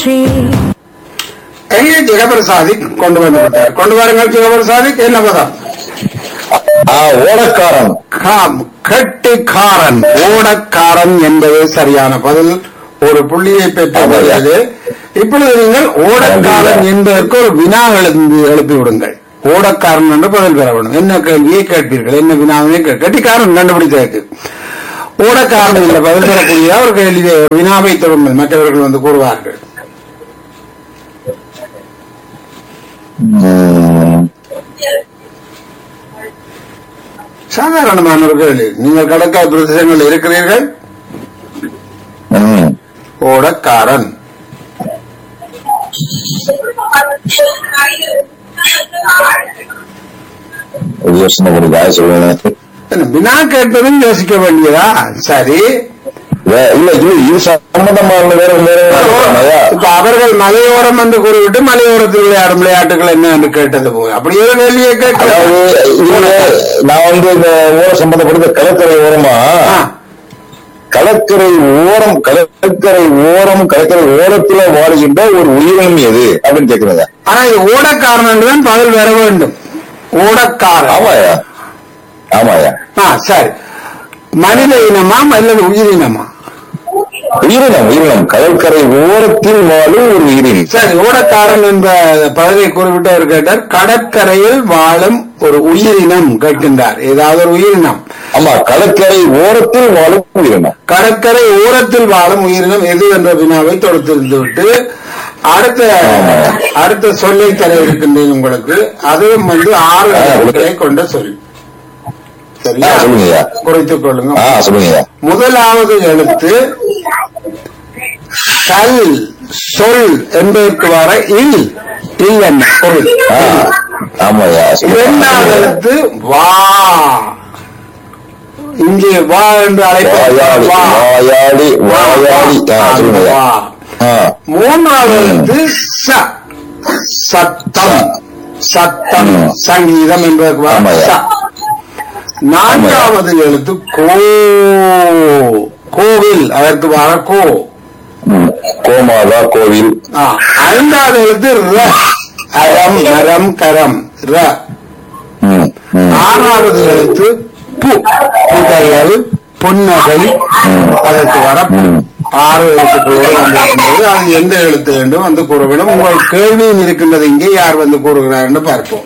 எங்கே ஜெகபிரசாதி கொண்டு வந்து விட்டார் கொண்டு வாருங்கள் ஜெகபிரசாதி என்ன பதம் ஆ, ஓடக்காரன் காம் கெட்டிக்காரன் ஓடக்காரன் என்பது சரியான பதில் ஒரு புள்ளியை பெற்றது இப்பொழுது நீங்கள் ஓடக்காரன் என்பதற்கு ஒரு வினா எழுந்து எழுப்பி விடுங்கள் ஓடக்காரன் என்று பதில் பெற வேண்டும் என்ன கேள்வியை கேட்பீர்கள் என்ன வினாவினை கே- கெட்டிக்காரன் கண்டுபிடித்ததற்கு ஓடக்காரன் என்ற பதில் பெறக்கூடிய ஒரு கேள்வியை ஒரு வினாவை தொடர்ந்து மற்றவர்கள் வந்து கூறுவார்கள் ம், சாதாரணமான ஒரு கேள்வி நீங்கள் கடற்கரை பிரதேசங்கள் இருக்கிறீர்கள் ம். ஓடக்காரன் யோசனை ஒரு காய சொல்லுவேன் என்ன, வினா கேட்பதும் யோசிக்க வேண்டியதா சரி வே- இல்ல இது இது சம்பந்தமான வேற வேற ஐயா, இப்ப அவர்கள் மலையோரம் என்று கூறிவிட்டு மலையோரத்தில் விளையாடும் விளையாட்டுகள் என்ன என்று கேட்டது போய் அப்படி ஒரு கேள்வியை கேட்க அதாவது இதுல நான் வந்து இந்த ஓர சம்பந்தப்பட்ட கடற்கரை ஓரமா ஆ, கடற்கரை ஓரம் கடற்கரை ஓரம் கடற்கரை ஓரத்துல வாழ்கின்ற ஒரு உயிரினம் எது அப்படின்னு கேக்குறேங்க ஆனா இது ஓடக்காரன் என்றுதான் பதில் வர வேண்டும் ஓடக்காரன் ஆமாயா ஆமாயா ஆ சரி மனித இனமா அல்லது உயிரினமா உயிரினம் உயிரினம் கடற்கரை ஓரத்தில் வாழும் ஒரு உயிரினம் சரி ஓடக்காரன் என்ற பதவியை குறிப்பிட்டு அவர் கேட்டார் கடற்கரையில் வாழும் ஒரு உயிரினம் கேட்கின்றார் ஏதாவது ஒரு உயிரினம் ஆமா கடற்கரை ஓரத்தில் வாழும் உயிரினம் கடற்கரை ஓரத்தில் வாழும் உயிரினம் எது என்ற வினாவை தொடுத்திருந்து விட்டு அடுத்த அடுத்த சொல்லை தர இருக்கின்றேன் உங்களுக்கு அதுவும் வந்து ஆறு எழுத்துக்களை கொண்ட சொல் சரியா ஆ, சொல்லுங்கய்யா. குறைத்துக் கொள்ளுங்க ஆ சொல்லுங்க முதலாவது எழுத்து கல் சொல் என்பதற்கு வர இல் இல் என்ன பொருள் ஆ, ஆமாய்யா இரண்டாவது எழுத்து வா இங்கே வா என்று வாயாடி அழைப்பது வா வாயாடி வாயாடி ஆ, சொல்லுங்க வா. ஆ, மூன்றாவது எழுத்து ச சத்தம் சத்தம் ம். சங்கீதம் என்பதற்கு வர ஆமாய்யா. ச நான்காவது எழுத்து கோ கோவில் அதற்கு வர கோ ம். கோமாதா கோவில் ஆ, ஐந்தாவது எழுத்து ர அரம் நரம் கரம் ர ம், ம். ஆறாவது எழுத்து பு புதையல் புன்னகை அதற்கு வர ம். ஆறு எழுத்துக்களோடு வந்திருக்கின்றது அது எந்த எழுத்து வேண்டும் வந்து கூற வேண்டும் உங்கள் கேள்வியும் இருக்கின்றது இங்கே யார் வந்து கூறுகிறார் என்று பார்ப்போம்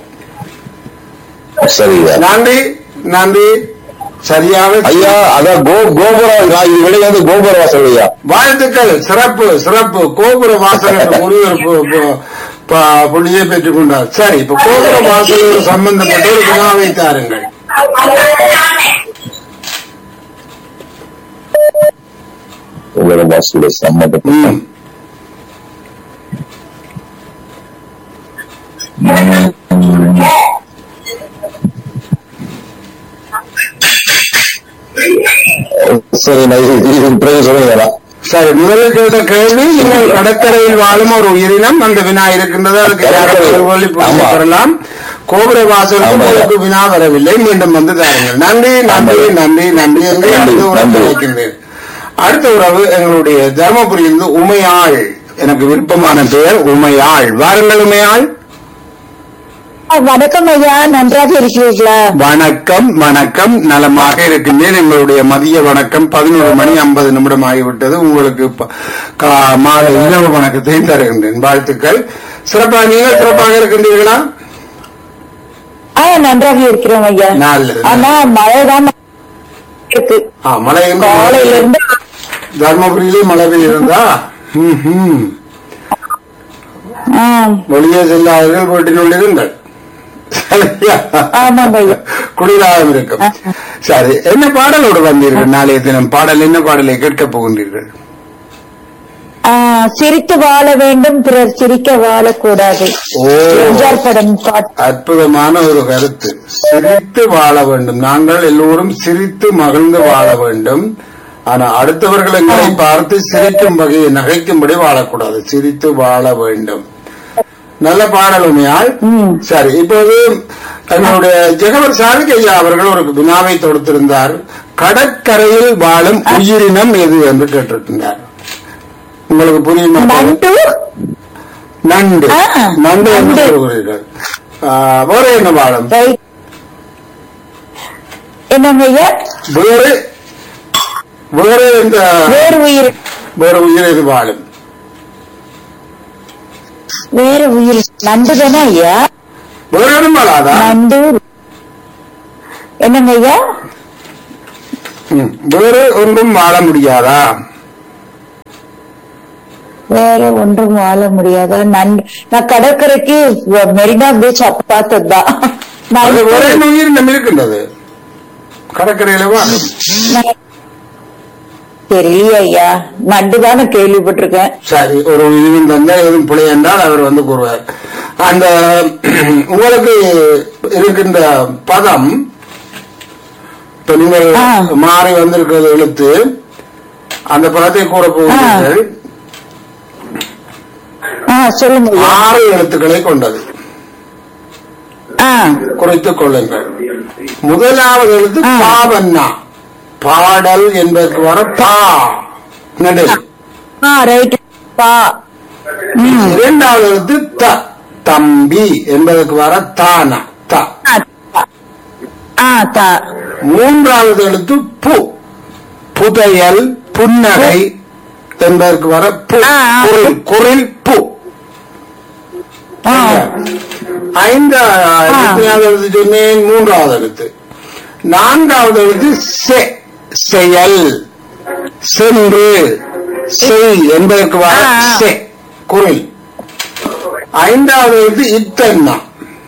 சரியா நன்றி நன்றி சரியாக ஐயா அதான் கோ கோபுர நான் இது வெளியே வந்து கோபுர வாசல் ஐயா வாழ்த்துக்கள் சிறப்பு சிறப்பு கோபுர வாசல் என்ற ஒரு ஒரு பு- பு- ப- புள்ளியை பெற்றுக் கொண்டார் சரி இப்ப கோபுர வாசலோடு சம்பந்தப்பட்ட ஒரு வினாவை தாருங்கள் கோபுர வாசல் சம்மந்தப்பட்ட ம். சரி நான் இது இது பிறகு சொல்லுங்க சரி முதலில் கேட்ட கேள்வி நீங்கள் கடற்கரையில் வாழும் ஒரு உயிரினம் அந்த வினா இருக்கின்றது அதுக்கு யாரும் கடற்கரை. ஒளி ஆமா. பெறலாம் கோபுர வாசலுக்கு ஆமா. உங்களுக்கு வினா வரவில்லை மீண்டும் வந்து தாருங்கள் நன்றி நன்றி ஆமா. நன்றி நன்றி என்று நன்றி, அடுத்த உறவு நன்றி. கிடைக்கின்றேன் அடுத்த உறவு எங்களுடைய தர்மபுரியிலிருந்து உமையாள் எனக்கு விருப்பமான பெயர் உமையாள் வாருங்கள் உமையாள் வணக்கம் ஐயா நன்றாக இருக்கிறீர்களா வணக்கம் வணக்கம் நலமாக இருக்கின்றேன் எங்களுடைய மதிய வணக்கம் பதினோரு மணி ஐம்பது நிமிடம் ஆகிவிட்டது உங்களுக்கு ப- கா- மாலை இரவு வணக்கத்தையும் தருகின்றேன் வாழ்த்துக்கள் சிறப்பாக நீங்கள் சிறப்பாக இருக்கின்றீர்களா ஆ நன்றாக இருக்கிறோம் ஐயா நல்லது. ஆனா மழைதான் இருக்கு ஆ, மழை எங்க- காலையில இருந்து தர்மபுரியிலே மழை பெய்யிருந்தா ம், ம். ஆ, வெளியே செல்லாதவர்கள் வீட்டினுள் இருங்கள் சரியா? ஆமாங்க ஐயா குளிராகவும் இருக்கும் சரி என்ன பாடலோடு வந்தீர்கள் நாளைய தினம் பாடல் என்ன பாடலை கேட்கப் போகின்றீர்கள் ஆ, சிரித்து வாழ வேண்டும் பிறர் சிரிக்க வாழக்கூடாது ஓ. எம்ஜிஆர் படம் பாட்டு அற்புதமான ஒரு கருத்து சிரித்து வாழ வேண்டும் நாங்கள் எல்லோரும் சிரித்து மகிழ்ந்து வாழ வேண்டும் ஆனா அடுத்தவர்கள் எங்களை பார்த்து சிரிக்கும் வகையை நகைக்கும்படி வாழக்கூடாது சிரித்து வாழ வேண்டும் நல்ல பாடல் உண்மையால் ம். சரி இப்போது எங்களுடைய ஜெகவர் சாதிக் ஐயா அவர்கள் ஒரு வினாவை தொடுத்திருந்தார் கடற்கரையில் வாழும் உயிரினம் எது என்று கேட்டிருக்கின்றார் உங்களுக்கு புரியுமா நண்டு நண்டு ஆ, நண்டு என்று நண்டு. சொல்கிறீர்கள் ஆ, வேற என்ன பாடம் ரைட் என்னங்க ஐயா வேறு வேறு இந்த வேறு உயிர் வேறு உயிர் இது வாழும் வேறு உயிர் நண்டு தானே ஐயா வேறு இடம் வாழாதா நண்டு என்னங்க ஐயா ம். வேறு ஒன்றும் வாழ முடியாதா வேற ஒன்றும் வாழ முடியாத நண்டு நான் கடற்கரைக்கு வ- மெரினா பீச் அப்ப பார்த்ததுதான் அது நண்டு. ஒரே உயிரினம் இருக்கின்றது கடற்கரையில வாழும் ந- தெரியலையே ஐயா நண்டு தானே கேள்விப்பட்டிருக்கேன் சரி ஒரு உயிரினம் தந்தா எதுவும் பிழை என்றால் அவர் வந்து கூறுவார் அந்த உங்களுக்கு இருக்கின்ற பதம் இப்ப நீங்கள் ஆ. மாறி வந்திருக்கிறது எழுத்து அந்த பதத்தை கூற போகிறீர்கள் ஆ சொல்லுங்க ஐயா ஆறு எழுத்துக்களை கொண்டது ஆ குறைத்துக் கொள்ளுங்கள் முதலாவது எழுத்து ஆ. பாவண்ணா பாடல் என்பதற்கு வர பா நடு ஆ ரைட் பா ம் இரண்டாவது எழுத்து த தம்பி என்பதற்கு வர தானா த ஆ, தா. ஆ தா மூன்றாவது எழுத்து பு புதையல் புன்னகை என்பதற்கு வர பு ஆ, ஆ. குரில் குரில் பு ஆ ஐந்து எத்தனையாவது எழுத்து சொன்னேன் மூன்றாவது எழுத்து நான்காவது எழுத்து செ செயல் சென்று செய் என்பதற்கு வர ஆ, ஆ. செ குரில் ஐந்தாவது எழுத்து இத்தன்னா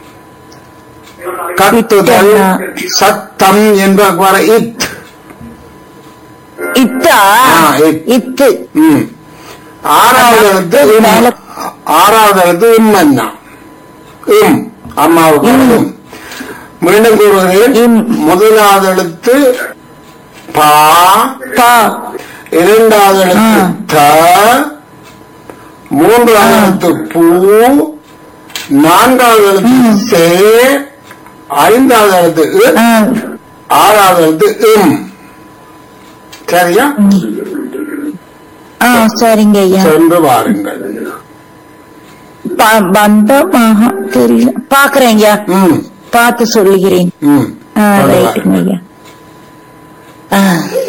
கத்துதல் இத்தன்னா. சத்தம் என்பதற்கு வர இத் இத்தா ஆ, இத். இத்து ம். ஆறாவது எழுத்து இம். மேல- ஆறாவது எழுத்து இம்மன்னா இம் அம்மாவுக்கு இம். இம். மீண்டும் கூறுகிறேன் இம். முதலாவது எழுத்து பா பா இரண்டாவது எழுத்து ஆ. த மூன்றாவது ஆ. எழுத்து பூ நான்காவது எழுத்து சே ஐந்தாவது எழுத்து இ, ஆ, ஆறாவது எழுத்து இம் சரியா ஆ சரிங்க ஐயா சென்று வாருங்கள் ப- பந்தம் ஆஹா, தெரியல பாக்குறேன் ஐயா ம் பார்த்து சொல்லுகிறேன் ம் ஆ, கொண்டு ரைட்டுங்க வாருங்கள். ஐயா ஆ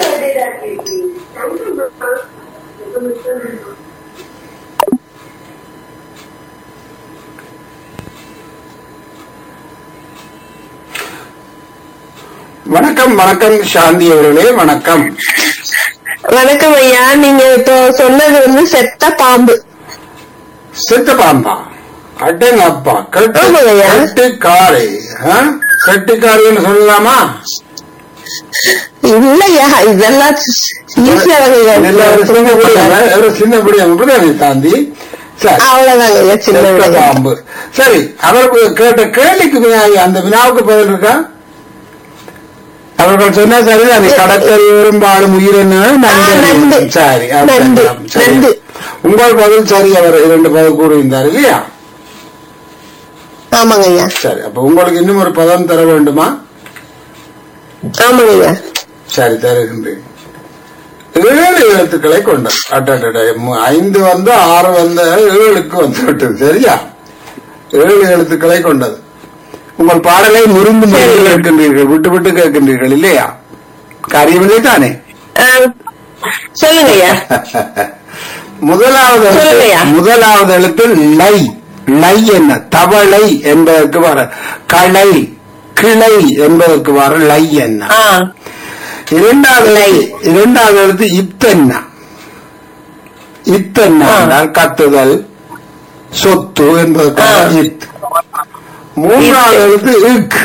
வணக்கம் வணக்கம் சாந்தி அவர்களே வணக்கம் வணக்கம் ஐயா நீங்க இப்போ சொன்னது வந்து செத்த பாம்பு செத்த பாம்பா அடங்கப்பா கட்டு ஆமாங்கய்யா. கட்டுக்காரை ஆ? கட்டுக்காரின்னு சொல்லலாமா இல்லையா இதெல்லாம் ஈஸியா இல்ல, ஒரு சின்ன பிடியம், ஒரு சின்ன பிடியம் அப்படிதானே தாண்டி சரி அவ்வளவுதாங்க ஐயா சின்ன செத்த விளையாட்டு. பாம்பு சரி அவருக்கு கேட்ட கேள்விக்கு வினா- அந்த வினாவுக்கு பதில் இருக்கா அவர்கள் சொன்னா சரிதானே கடற்கரை பெரும்பாலும் உயிரின நண்டு. நண்டு சரி அது நண்டு. சரிதான். சரி. நண்டு. உங்கள் பதில் சரி அவர் இரண்டு பதில் கூறியிருந்தார் இல்லையா ஆமாங்க ஐயா சரி அப்ப உங்களுக்கு இன்னும் ஒரு பதம் தர வேண்டுமா ஆமாங்க ஐயா சரி தருகின்றேன் ஏழு எழுத்துக்களை கொண்டது அட்டடட மு- ஐந்து வந்து ஆறு வந்து ஏழுக்கு வந்து விட்டது சரியா ஏழு எழுத்துக்களை கொண்டது உங்கள் பாடலை முறிந்து முறிந்து கேட்கின்றீர்கள் விட்டு விட்டு கேட்கின்றீர்கள் இல்லையா காரியமில்லை தானே ஆ, சொல்லுங்க ஐயா முதலாவது எழுத்து- சொல்லுங்கய்யா. முதலாவது எழுத்து லை லை என்ன தவளை என்பதற்கு வர களை கிளை என்பதற்கு வர லை என்ன ஆ இரண்டாவது எழுத்து- இரண்டாவது எழுத்து இத்தன்னா இத்தன்னா ஆ. என்றால் கத்துதல் சொத்து என்பதற்கு வர ஆ. இத் மூன்றாவது எழுத்து இக்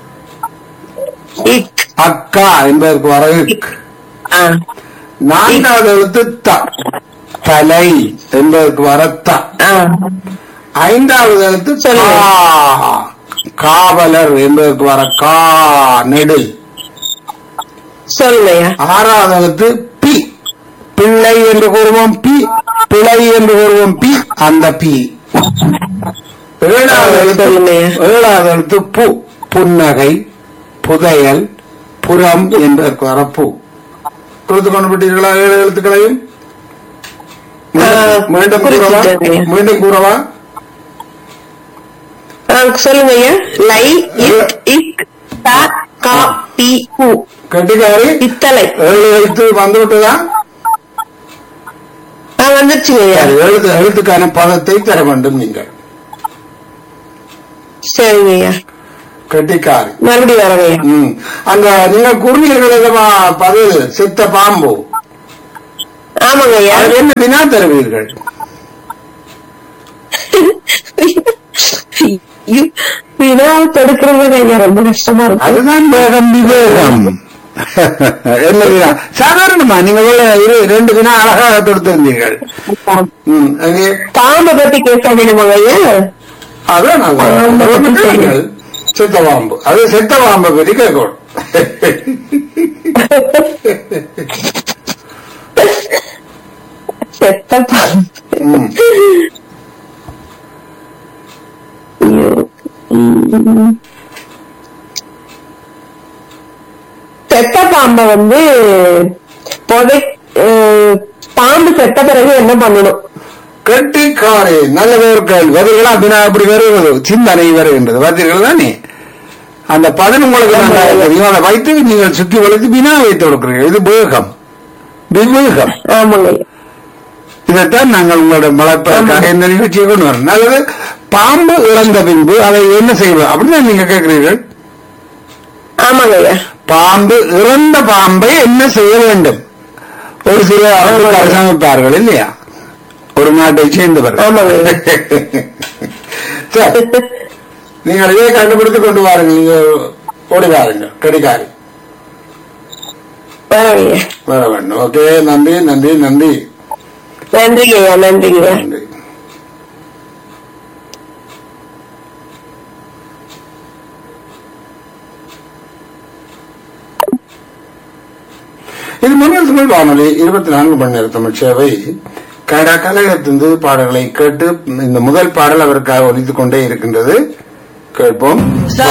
இக் அக்கா என்பதற்கு வர இக் ஆ நான்காவது எழுத்து த தலை என்பதற்கு வர த ஆ ஐந்தாவது எழுத்து சொல்லுங்க. கா. காவலர் என்பதற்கு வர கா நெடில் சொல்லுங்க ஐயா ஆறாவது எழுத்து பி பிள்ளை என்று கூறுவோம் பி பிழை என்று கூறுவோம் பி அந்த பி ஏழாவது எழுத்து சொல்லுங்கய்யா. ஏழாவது எழுத்து பு புன்னகை புதையல் புறம் என்பதற்கு வர பூ கொடுத்து கொண்டு விட்டீர்களா ஏழு எழுத்துக்களையும் மீண்டும் மீண்டும் கூறவா குறிச்சிட்டேங்க. மீண்டும் கூறவா ஆ, சொல்லுங்க ஐயா லை இக் இக் த கா பி ஹு கட்டிக்காரி இத்தலை ஏழு எழுத்து வந்து விட்டதா ஆ வந்துருச்சுங்க ஐயா சரி, எழுத்து எழுத்துக்கான பதத்தை தர வேண்டும் நீங்கள் சரிங்க ஐயா கட்டிக்காரி மறுபடியும் வரங்க ஐயா ம். அந்த நீங்க குறுநீர்கள பதில் சித்த பாம்பு ஆமாங்க ஐயா அது என்ன வினா தருவீர்கள் ஐயோ, வினாவை தடுக்கிறது ஐயா ரொம்ப கஷ்டமா இருக்கு அதுதான் வேகம் விவேகம் என்ன வினா சாதாரணமா நீங்க உள்ள இரு ரெண்டு வினா அழகாக தொடுத்திருந்தீர்கள் ம், அங்கே பாம்பை பத்தி பேச வேணுமாங்க ஐயா அதான் நான் சொல்றேன். கேளுங்கள். சித்த பாம்பு அது செத்த பாம்பை பற்றி கேட்கணும் செத்த பாம்பு ம். ஐயோ. ம். செத்த பாம்பை வந்து புதை அஹ், பாம்பு செத்த பிறகு என்ன பண்ணணும் கட்டிக்காரே நல்ல ஒரு கேள்வி பதில்களா வினா அப்படி வருவது சிந்தனை வருகின்றது பார்த்தீர்கள் தானே அந்த பதில் உங்களுக்கு நன்றாக தெரியும் அதை வைத்து நீங்கள் சுற்றி வளைத்து வினா வைத்து கொடுக்கிறீர்கள் இது வேகம் விவேகம் ஆமாங்க ஐயா. இதைத்தான் நாங்கள் உங்களோட வளர்ப்பதற்காக இந்த நிகழ்ச்சியை கொண்டு வரோம் நல்லது பாம்பு இறந்த பின்பு அதை என்ன செய்வது அப்படிதான் நீங்க கேட்கிறீர்கள் ஆமாங்க ஐயா பாம்பு இறந்த பாம்பை என்ன செய்ய வேண்டும் ஒரு சில அவர்கள் சமைப்பார்கள் இல்லையா ஒரு நாட்டை சேர்ந்தவர் ஆமாங்க. சரி நீங்கள் இதை கண்டுபிடித்து கொண்டு வாருங்கள் நீங்க ஓடி வாருங்கள் கடிகாரி வரங்க ஐயா வர வேண்டும் ஓகே நன்றி நன்றி நன்றி நன்றிங்க ஐயா நன்றிங்க ஐயா நன்றி இது முன்னாள் தமிழ் வானொலி இருபத்தி நான்கு மணி நேர தமிழ் சேவை கனடா கலையத்திலிருந்து பாடல்களை கேட்டு இந்த முதல் பாடல் அவருக்காக ஒலித்துக் கொண்டே இருக்கின்றது கேட்போம்